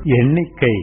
எண்ணிக்கை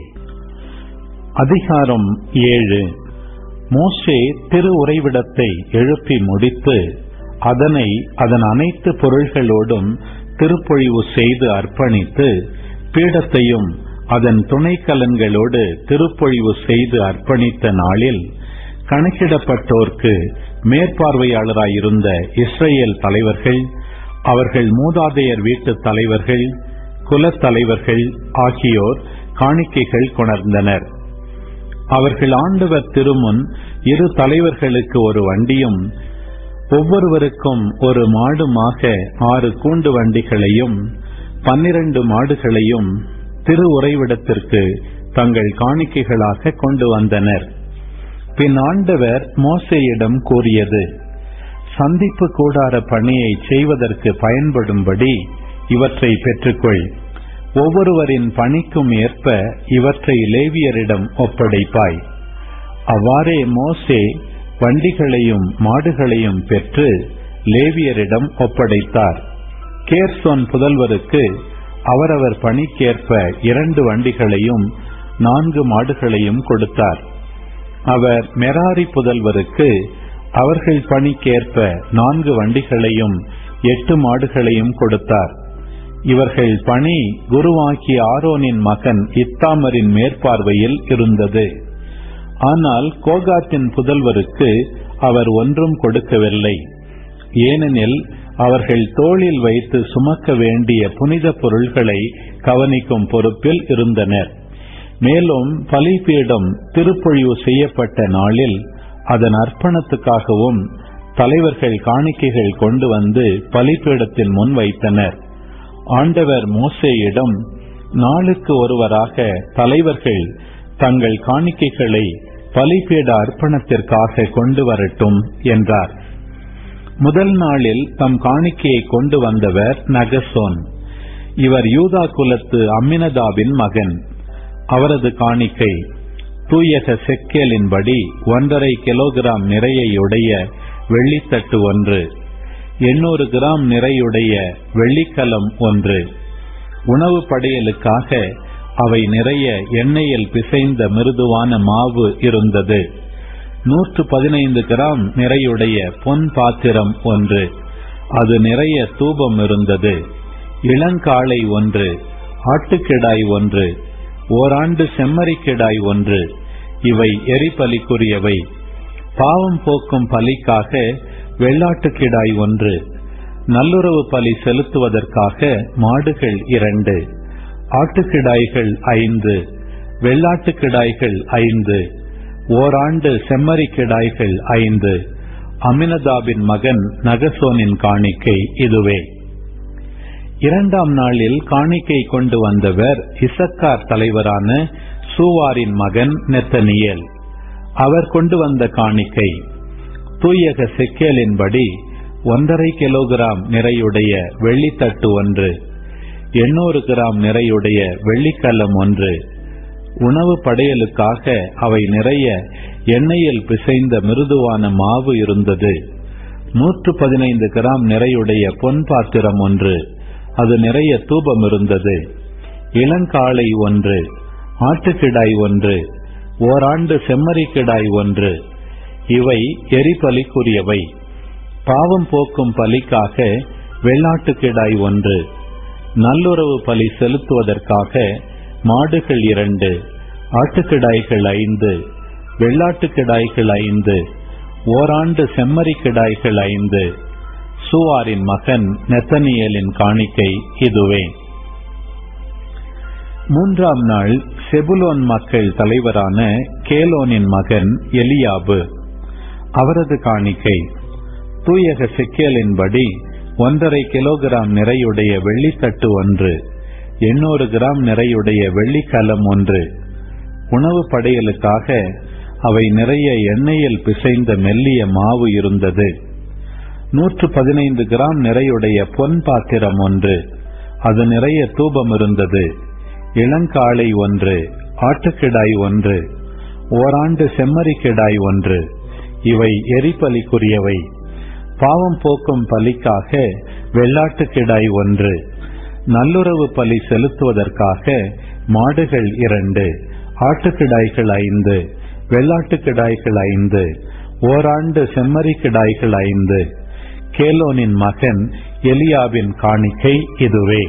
அதிகாரம் ஏழு மோசே திரு உறைவிடத்தை எழுப்பி முடித்து அதனை அதன் அனைத்து பொருள்களோடும் திருப்பொழிவு செய்து அர்ப்பணித்து பீடத்தையும் அதன் துணைக்கலன்களோடு திருப்பொழிவு செய்து அர்ப்பணித்த நாளில் கணக்கிடப்பட்டோர்க்கு மேற்பார்வையாளராயிருந்த இஸ்ரேல் தலைவர்கள் அவர்கள் மூதாதையர் வீட்டு தலைவர்கள் குலத்தலைவர்கள் ஆகியோர் காணிக்கைகள் கொணர்ந்தனர் அவர்கள் ஆண்டவர் திருமுன் இரு தலைவர்களுக்கு ஒரு வண்டியும் ஒவ்வொருவருக்கும் ஒரு மாடுமாக ஆறு கூண்டு வண்டிகளையும் பன்னிரண்டு மாடுகளையும் திரு உறைவிடத்திற்கு தங்கள் காணிக்கைகளாக கொண்டு வந்தனர் பின் ஆண்டவர் மோசையிடம் கூறியது சந்திப்பு கூடார பணியை செய்வதற்கு பயன்படும்படி இவற்றை பெற்றுக்கொள் ஒவ்வொருவரின் பணிக்கும் ஏற்ப இவற்றை லேவியரிடம் ஒப்படைப்பாய் அவ்வாறே மோசே வண்டிகளையும் மாடுகளையும் பெற்று லேவியரிடம் ஒப்படைத்தார் கேர்சோன் புதல்வருக்கு அவரவர் பணிக்கேற்ப இரண்டு வண்டிகளையும் நான்கு மாடுகளையும் கொடுத்தார் அவர் மெராரி புதல்வருக்கு அவர்கள் பணிக்கேற்ப நான்கு வண்டிகளையும் எட்டு மாடுகளையும் கொடுத்தார் இவர்கள் பணி குருவாக்கிய ஆரோனின் மகன் இத்தாமரின் மேற்பார்வையில் இருந்தது ஆனால் கோகாத்தின் புதல்வருக்கு அவர் ஒன்றும் கொடுக்கவில்லை ஏனெனில் அவர்கள் தோளில் வைத்து சுமக்க வேண்டிய புனித பொருள்களை கவனிக்கும் பொறுப்பில் இருந்தனர் மேலும் பலிபீடம் திருப்பொழிவு செய்யப்பட்ட நாளில் அதன் அர்ப்பணத்துக்காகவும் தலைவர்கள் காணிக்கைகள் கொண்டு வந்து பலிபீடத்தின் முன் வைத்தனர் ஆண்டவர் மோசேயிடம் நாளுக்கு ஒருவராக தலைவர்கள் தங்கள் காணிக்கைகளை பலிபீட அர்ப்பணத்திற்காக கொண்டு வரட்டும் என்றார் முதல் நாளில் தம் காணிக்கையை கொண்டு வந்தவர் நகசோன் இவர் யூதா குலத்து அம்மினதாபின் மகன் அவரது காணிக்கை தூயக செக்கேலின்படி ஒன்றரை கிலோகிராம் நிறையுடைய வெள்ளித்தட்டு ஒன்று எண்ணூறு கிராம் நிறையுடைய வெள்ளிக்கலம் ஒன்று உணவு படையலுக்காக அவை நிறைய எண்ணெயில் பிசைந்த மிருதுவான மாவு இருந்தது நூற்று பதினைந்து கிராம் நிறையுடைய பொன் பாத்திரம் ஒன்று அது நிறைய தூபம் இருந்தது இளங்காளை ஒன்று ஆட்டுக்கிடாய் ஒன்று ஓராண்டு செம்மறிக்கிடாய் ஒன்று இவை எரிபலிக்குரியவை பாவம் போக்கும் பலிக்காக வெள்ளாட்டுக்கிடாய் ஒன்று நல்லுறவு பலி செலுத்துவதற்காக மாடுகள் இரண்டு ஆட்டுக்கிடாய்கள் ஐந்து வெள்ளாட்டுக்கிடாய்கள் ஐந்து ஓராண்டு செம்மறி கிடாய்கள் ஐந்து அமினதாபின் மகன் நகசோனின் காணிக்கை இதுவே இரண்டாம் நாளில் காணிக்கை கொண்டு வந்தவர் இசக்கார் தலைவரான சூவாரின் மகன் நெத்தனியல் அவர் கொண்டு வந்த காணிக்கை தூயக செக்கேலின்படி ஒன்றரை கிலோகிராம் நிறையுடைய வெள்ளித்தட்டு ஒன்று எண்ணூறு கிராம் நிறையுடைய வெள்ளிக்கல்லம் ஒன்று உணவு படையலுக்காக அவை நிறைய எண்ணெயில் பிசைந்த மிருதுவான மாவு இருந்தது நூற்று பதினைந்து கிராம் நிறையுடைய பொன் பாத்திரம் ஒன்று அது நிறைய தூபம் இருந்தது இளங்காளை ஒன்று ஆட்டுக்கிடாய் ஒன்று ஓராண்டு செம்மறி கிடாய் ஒன்று இவை எரிபலிக்குரியவை பாவம் போக்கும் பலிக்காக வெள்ளாட்டுக்கிடாய் ஒன்று நல்லுறவு பலி செலுத்துவதற்காக மாடுகள் இரண்டு ஆட்டுக்கிடாய்கள் ஐந்து வெள்ளாட்டுக்கிடாய்கள் ஐந்து ஓராண்டு செம்மறி கிடாய்கள் ஐந்து சூவாரின் மகன் நெத்தனியலின் காணிக்கை இதுவே மூன்றாம் நாள் செபுலோன் மக்கள் தலைவரான கேலோனின் மகன் எலியாபு அவரது காணிக்கை தூயக செக்கேலின்படி ஒன்றரை கிலோகிராம் நிறையுடைய வெள்ளித்தட்டு ஒன்று எண்ணூறு கிராம் நிறையுடைய வெள்ளிக்கலம் ஒன்று உணவு படையலுக்காக அவை நிறைய எண்ணெயில் பிசைந்த மெல்லிய மாவு இருந்தது நூற்று பதினைந்து கிராம் நிறையுடைய பொன் பாத்திரம் ஒன்று அது நிறைய தூபம் இருந்தது இளங்காளை ஒன்று ஆட்டுக்கிடாய் ஒன்று ஓராண்டு செம்மறி கிடாய் ஒன்று இவை எரிபலிக்குரியவை பாவம் போக்கும் பலிக்காக வெள்ளாட்டுக்கிடாய் ஒன்று நல்லுறவு பலி செலுத்துவதற்காக மாடுகள் இரண்டு ஆட்டுக்கிடாய்கள் ஐந்து வெள்ளாட்டுக்கிடாய்கள் ஐந்து ஓராண்டு செம்மறி கிடாய்கள் ஐந்து கேலோனின் மகன் எலியாவின் காணிக்கை இதுவே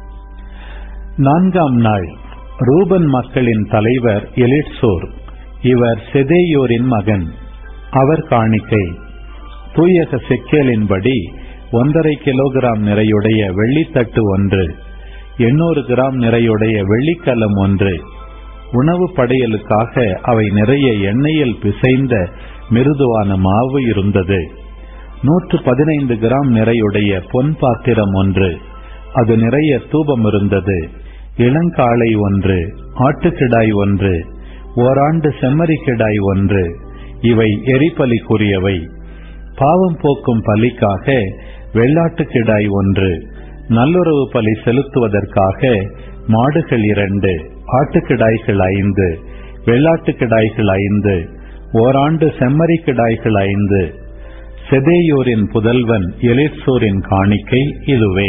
நான்காம் நாள் ரூபன் மக்களின் தலைவர் எலிட்சோர் இவர் செதேயோரின் மகன் அவர் காணிக்கை தூயக செக்கேலின்படி ஒன்றரை கிலோகிராம் நிறையுடைய வெள்ளித்தட்டு ஒன்று எண்ணூறு கிராம் நிறையுடைய வெள்ளிக்கலம் ஒன்று உணவு படையலுக்காக அவை நிறைய எண்ணெயில் பிசைந்த மிருதுவான மாவு இருந்தது நூற்று பதினைந்து கிராம் நிறையுடைய பொன் பாத்திரம் ஒன்று அது நிறைய தூபம் இருந்தது இளங்காளை ஒன்று ஆட்டுக்கிடாய் ஒன்று ஓராண்டு செம்மறி கிடாய் ஒன்று இவை எரிபலிக்குரியவை பாவம் போக்கும் பலிக்காக வெள்ளாட்டுக்கிடாய் ஒன்று நல்லுறவு பலி செலுத்துவதற்காக மாடுகள் இரண்டு ஆட்டுக்கிடாய்கள் ஐந்து வெள்ளாட்டுக்கிடாய்கள் ஐந்து ஓராண்டு செம்மறி கிடாய்கள் ஐந்து செதேயோரின் புதல்வன் எலிட்சோரின் காணிக்கை இதுவே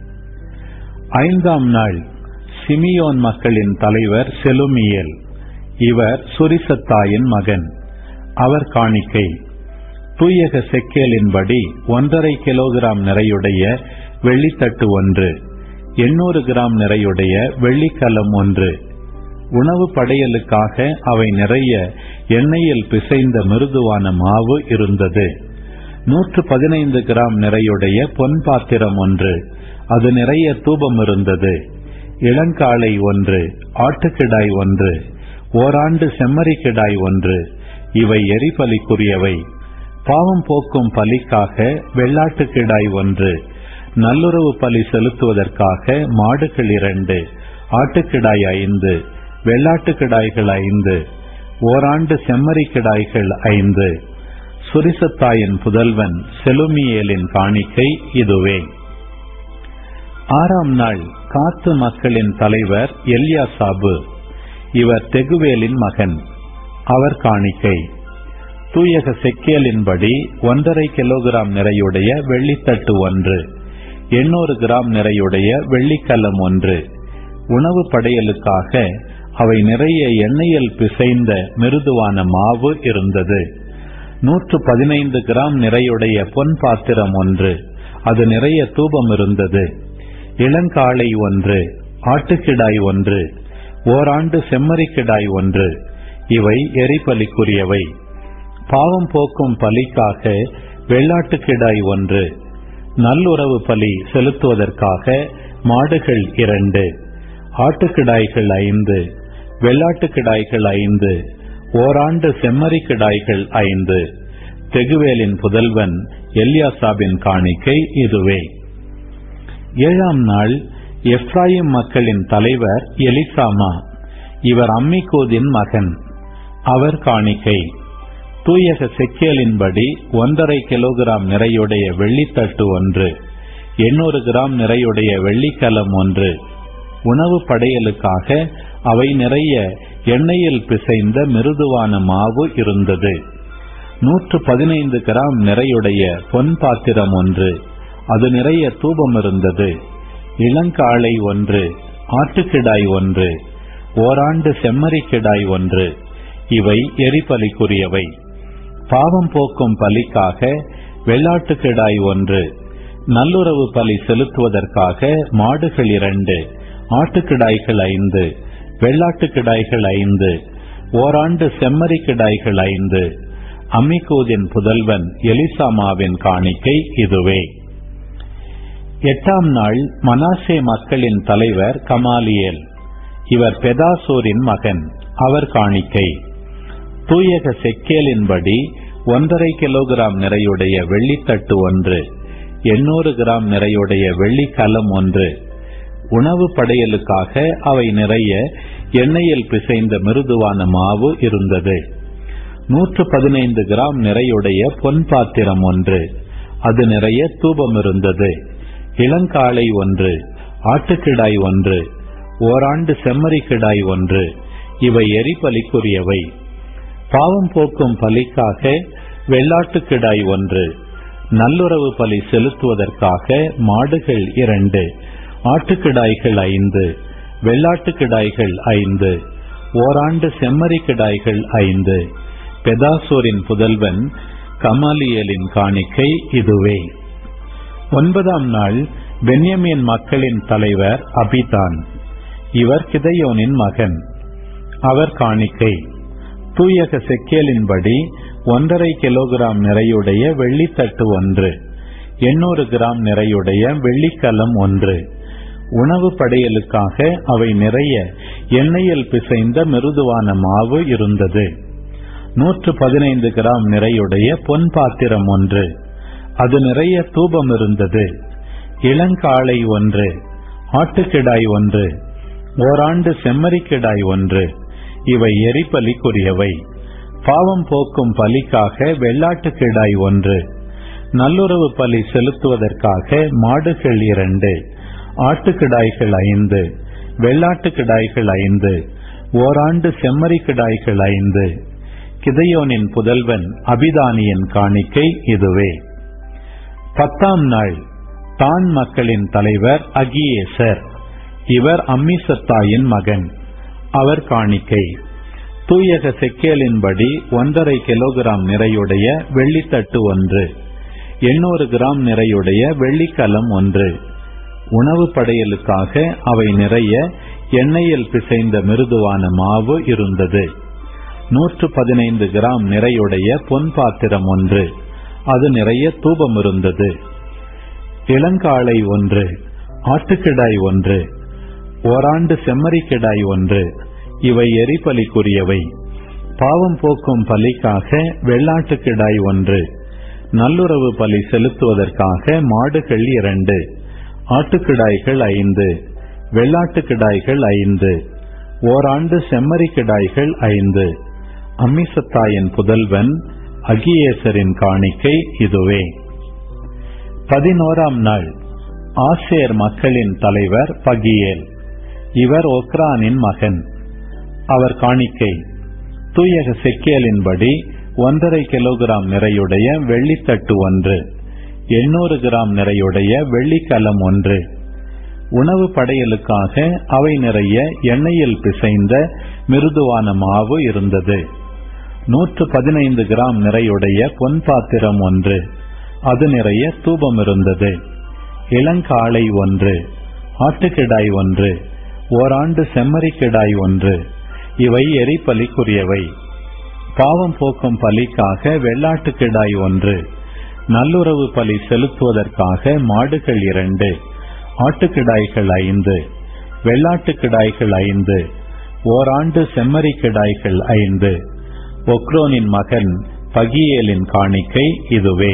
ஐந்தாம் நாள் சிமியோன் மக்களின் தலைவர் செலுமியேல் இவர் சுரிசத்தாயின் மகன் அவர் காணிக்கை தூயக செக்கேலின்படி ஒன்றரை கிலோகிராம் நிறையுடைய வெள்ளித்தட்டு ஒன்று எண்ணூறு கிராம் நிறையுடைய வெள்ளிக்கலம் ஒன்று உணவு படையலுக்காக அவை நிறைய எண்ணெயில் பிசைந்த மிருதுவான மாவு இருந்தது நூற்று பதினைந்து கிராம் நிறையுடைய பொன் பாத்திரம் ஒன்று அது நிறைய தூபம் இருந்தது இளங்காளை ஒன்று ஆட்டுக்கிடாய் ஒன்று ஓராண்டு செம்மறி கிடாய் ஒன்று இவை எரிபலிக்குரியவை பாவம் போக்கும் பலிக்காக வெள்ளாட்டுக்கிடாய் ஒன்று நல்லுறவு பலி செலுத்துவதற்காக மாடுகள் இரண்டு ஆட்டுக்கிடாய் ஐந்து வெள்ளாட்டுக்கிடாய்கள் ஐந்து ஓராண்டு செம்மறி கிடாய்கள் ஐந்து சுரிசத்தாயின் புதல்வன் செலுமியேலின் காணிக்கை இதுவே ஆறாம் நாள் காத்து மக்களின் தலைவர் எல்யாசாபு இவர் தெகுவேலின் மகன் அவர் காணிக்கை தூயக செக்கேலின்படி ஒன்றரை கிலோகிராம் நிறையுடைய வெள்ளித்தட்டு ஒன்று எண்ணூறு கிராம் நிறையுடைய வெள்ளிக்கலம் ஒன்று உணவு படையலுக்காக அவை நிறைய எண்ணெயில் பிசைந்த மிருதுவான மாவு இருந்தது நூற்று பதினைந்து கிராம் நிறையுடைய பொன் பாத்திரம் ஒன்று அது நிறைய தூபம் இருந்தது இளங்காளை ஒன்று ஆட்டுக்கிடாய் ஒன்று ஓராண்டு செம்மறிக்கிடாய் ஒன்று இவை எரிபலிக்குரியவை பாவம் போக்கும் பலிக்காக வெள்ளாட்டுக்கிடாய் ஒன்று நல்லுறவு பலி செலுத்துவதற்காக மாடுகள் இரண்டு ஆட்டுக்கிடாய்கள் ஐந்து வெள்ளாட்டுக்கிடாய்கள் ஐந்து ஓராண்டு செம்மறி கிடாய்கள் ஐந்து தெகுவேலின் புதல்வன் எல்யாசாபின் காணிக்கை இதுவே ஏழாம் நாள் எப்ராயிம் மக்களின் தலைவர் எலிசாமா இவர் அம்மிகோதின் மகன் அவர் காணிக்கை தூயக செக்கேலின்படி ஒன்றரை கிலோகிராம் நிறையுடைய வெள்ளித்தட்டு ஒன்று எண்ணூறு கிராம் நிறையுடைய வெள்ளிக்கலம் ஒன்று உணவு படையலுக்காக அவை நிறைய எண்ணெயில் பிசைந்த மிருதுவான மாவு இருந்தது நூற்று பதினைந்து கிராம் நிறையுடைய பொன் பாத்திரம் ஒன்று அது நிறைய தூபம் இருந்தது இளங்காளை ஒன்று ஆட்டுக்கிடாய் ஒன்று ஓராண்டு செம்மறி கிடாய் ஒன்று இவை எரிபலிக்குரியவை பாவம் போக்கும் பலிக்காக வெள்ளாட்டுக்கிடாய் ஒன்று நல்லுறவு பலி செலுத்துவதற்காக மாடுகள் இரண்டு ஆட்டுக்கிடாய்கள் ஐந்து வெள்ளாட்டுக்கிடாய்கள் ஐந்து ஓராண்டு செம்மறி கிடாய்கள் ஐந்து அம்மிகூதின் புதல்வன் எலிசாமாவின் காணிக்கை இதுவே எட்டாம் நாள் மனாசே மக்களின் தலைவர் கமாலியேல் இவர் பெதாசூரின் மகன் அவர் காணிக்கை தூயக செக்கேலின்படி ஒன்றரை கிலோகிராம் நிறையுடைய வெள்ளித்தட்டு ஒன்று எண்ணூறு கிராம் நிறையுடைய வெள்ளிக்கலம் ஒன்று உணவு படையலுக்காக அவை நிறைய எண்ணெயில் பிசைந்த மிருதுவான மாவு இருந்தது நூற்று பதினைந்து கிராம் நிறையுடைய பொன் பாத்திரம் ஒன்று அது நிறைய தூபம் இருந்தது இளங்காளை ஒன்று ஆட்டுக்கிடாய் ஒன்று ஓராண்டு செம்மறி கிடாய் ஒன்று இவை எரிபலிக்குரியவை பாவம் போக்கும் பலிக்காக வெள்ளாட்டுக்கிடாய் ஒன்று நல்லுறவு பலி செலுத்துவதற்காக மாடுகள் இரண்டு ஆட்டுக்கிடாய்கள் ஐந்து வெள்ளாட்டு கிடாய்கள் ஐந்து ஓராண்டு செம்மறி கிடாய்கள் ஐந்து பெதாசோரின் புதல்வன் கமாலியலின் காணிக்கை இதுவே ஒன்பதாம் நாள் பென்யமின் மக்களின் தலைவர் அபிதான் இவர் கிதையோனின் மகன் அவர் காணிக்கை தூயக செக்கேலின்படி ஒன்றரை கிலோகிராம் நிறையுடைய வெள்ளித்தட்டு ஒன்று எண்ணூறு கிராம் நிறையுடைய வெள்ளிக்கலம் ஒன்று உணவு படையலுக்காக அவை நிறைய எண்ணெயில் பிசைந்த மிருதுவான மாவு இருந்தது நூற்று பதினைந்து கிராம் நிறையுடைய பொன் பாத்திரம் ஒன்று அது நிறைய தூபம் இருந்தது இளங்காளை ஒன்று ஆட்டுக்கிடாய் ஒன்று ஓராண்டு செம்மறிக்கிடாய் ஒன்று இவை எரிபலிக்குரியவை பாவம் போக்கும் பலிக்காக வெள்ளாட்டு கிடாய் ஒன்று நல்லுறவு பலி செலுத்துவதற்காக மாடுகள் இரண்டு ஆட்டுக்கிடாய்கள் ஐந்து வெள்ளாட்டு கிடாய்கள் ஐந்து ஓராண்டு செம்மறி கிடாய்கள் ஐந்து கிதையோனின் புதல்வன் அபிதானியின் காணிக்கை இதுவே பத்தாம் நாள் தான் மக்களின் தலைவர் அகியேசர் இவர் அம்மிசத்தாயின் மகன் அவர் காணிக்கை தூயக செக்கேலின்படி ஒன்றரை கிலோகிராம் நிறையுடைய வெள்ளித்தட்டு ஒன்று எண்ணூறு கிராம் நிறையுடைய வெள்ளிக்கலம் ஒன்று உணவு படையலுக்காக அவை நிறைய எண்ணெயில் பிசைந்த மிருதுவான மாவு இருந்தது நூற்று பதினைந்து கிராம் நிறையுடைய பொன் பாத்திரம் ஒன்று அது நிறைய தூபம் இருந்தது இளங்காளை ஒன்று ஆட்டுக்கிடாய் ஒன்று ஓராண்டு செம்மறிக்கிடாய் ஒன்று இவை எரிபலிக்குரியவை பாவம் போக்கும் பலிக்காக வெள்ளாட்டுக்கிடாய் ஒன்று நல்லுறவு பலி செலுத்துவதற்காக மாடுகள் இரண்டு ஆட்டுக்கிடாய்கள் ஐந்து வெள்ளாட்டுக்கிடாய்கள் ஐந்து ஓராண்டு செம்மறிக்கிடாய்கள் ஐந்து அம்மிசத்தாயின் புதல்வன் அகியேசரின் காணிக்கை இதுவே பதினோராம் நாள் ஆசேர் மக்களின் தலைவர் பகியேல் இவர் ஒக்ரானின் மகன் அவர் காணிக்கை தூயக செக்கேலின்படி ஒன்றரை கிலோகிராம் நிறையுடைய வெள்ளித்தட்டு ஒன்று எண்ணூறு கிராம் நிறையுடைய வெள்ளிக்கலம் ஒன்று உணவு படையலுக்காக அவை நிறைய எண்ணெயில் பிசைந்த மிருதுவான மாவு இருந்தது நூற்று பதினைந்து கிராம் நிறையுடைய பொன் பாத்திரம் ஒன்று அது நிறைய தூபம் இருந்தது இளங்காளை ஒன்று ஆட்டுக்கிடாய் ஒன்று ஓராண்டு செம்மறிக்கிடாய் ஒன்று இவை எரிபலிக்குரியவை பாவம் போக்கும் பலிக்காக வெள்ளாட்டுக்கிடாய் ஒன்று நல்லுறவு பலி செலுத்துவதற்காக மாடுகள் இரண்டு ஆட்டுக்கிடாய்கள் ஐந்து வெள்ளாட்டுக்கிடாய்கள் ஐந்து ஓராண்டு செம்மறி கிடாய்கள் ஐந்து ஒக்ரோனின் மகன் பகியேலின் காணிக்கை இதுவே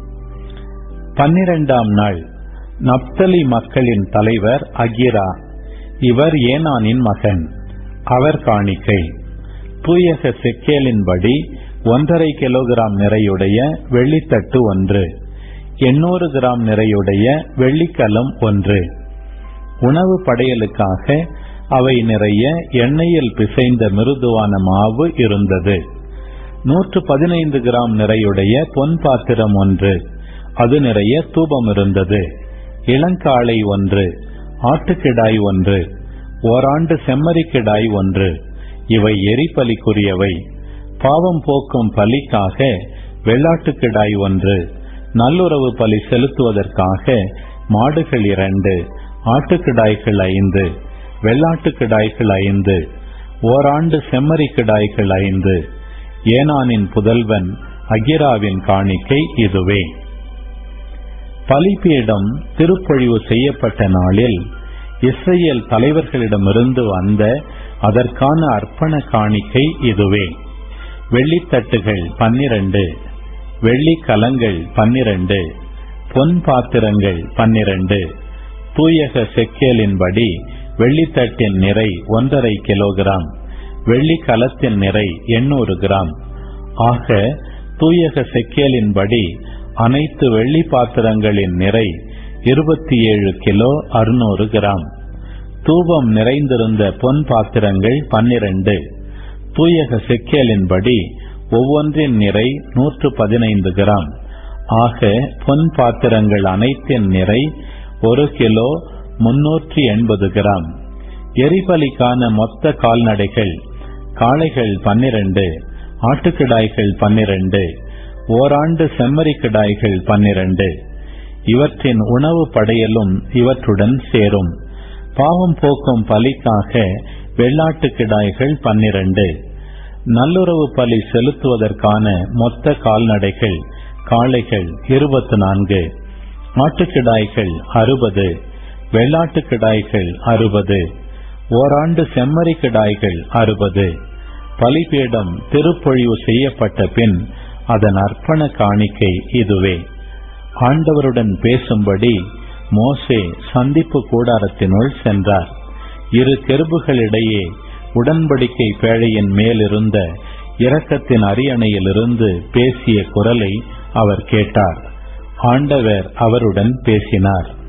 பன்னிரண்டாம் நாள் நப்தலி மக்களின் தலைவர் அகிரா இவர் ஏனானின் மகன் அவர் காணிக்கை தூயக செக்கேலின்படி ஒன்றரை கிலோகிராம் நிறையுடைய வெள்ளித்தட்டு ஒன்று எண்ணூறு கிராம் நிறையுடைய வெள்ளிக்கலம் ஒன்று உணவு படையலுக்காக அவை நிறைய எண்ணெயில் பிசைந்த மிருதுவான மாவு இருந்தது நூற்று பதினைந்து கிராம் நிறையுடைய பொன் பாத்திரம் ஒன்று அது நிறைய தூபம் இருந்தது இளங்காளை ஒன்று ஆட்டுக்கிடாய் ஒன்று ஓராண்டு செம்மறிக்கிடாய் ஒன்று இவை எரிபலிக்குரியவை பாவம் போக்கும் பலிக்காக வெள்ளாட்டுக்கிடாய் ஒன்று நல்லுறவு பலி செலுத்துவதற்காக மாடுகள் இரண்டு ஆட்டுக்கிடாய்கள் ஐந்து வெள்ளாட்டுக்கிடாய்கள் ஐந்து ஓராண்டு செம்மறி கிடாய்கள் ஐந்து ஏனானின் புதல்வன் அகிராவின் காணிக்கை இதுவே பலிபீடம் திருப்பொழிவு செய்யப்பட்ட நாளில் இஸ்ரேல் தலைவர்களிடமிருந்து வந்த அதற்கான அர்ப்பண காணிக்கை இதுவே வெள்ளித்தட்டுகள் பன்னிரண்டு வெள்ளி கலங்கள் பன்னிரண்டு பொன் பாத்திரங்கள் பன்னிரண்டு தூயக செக்கேலின்படி வெள்ளித்தட்டின் நிறை ஒன்றரை கிலோகிராம் வெள்ளி கலத்தின் நிறை எண்ணூறு கிராம் ஆக தூயக செக்கேலின்படி அனைத்து வெள்ளி பாத்திரங்களின் நிறை இருபத்தி ஏழு கிலோ அறுநூறு கிராம் தூபம் நிறைந்திருந்த பொன் பாத்திரங்கள் பன்னிரண்டு தூயக செக்கேலின்படி ஒவ்வொன்றின் நிறை நூற்று பதினைந்து கிராம் ஆக பொன் பாத்திரங்கள் அனைத்தின் நிறை ஒரு கிலோ முன்னூற்றி எண்பது கிராம் எரிபலிக்கான மொத்த கால்நடைகள் காளைகள் பன்னிரண்டு ஆட்டுக்கிடாய்கள் பன்னிரண்டு ஓராண்டு செம்மறிக்கிடாய்கள் பன்னிரண்டு இவற்றின் உணவு படையலும் இவற்றுடன் சேரும் பாவம் போக்கும் பலிக்காக வெள்ளாட்டுக்கிடாய்கள் பன்னிரண்டு நல்லுறவு பலி செலுத்துவதற்கான மொத்த கால்நடைகள் காளைகள் இருபத்தி நான்கு ஆட்டுக்கிடாய்கள் அறுபது வெள்ளாட்டுக்கிடாய்கள் அறுபது ஓராண்டு செம்மறி கிடாய்கள் அறுபது பலிபீடம் திருப்பொழிவு செய்யப்பட்ட பின் அதன் அர்ப்பண காணிக்கை இதுவே ஆண்டவருடன் பேசும்படி மோசே சந்திப்பு கூடாரத்தினுள் சென்றார் இரு கெருபுகளிடையே உடன்படிக்கை பேழையின் மேலிருந்த இரக்கத்தின் அரியணையிலிருந்து பேசிய குரலை அவர் கேட்டார் ஆண்டவர் அவருடன் பேசினார்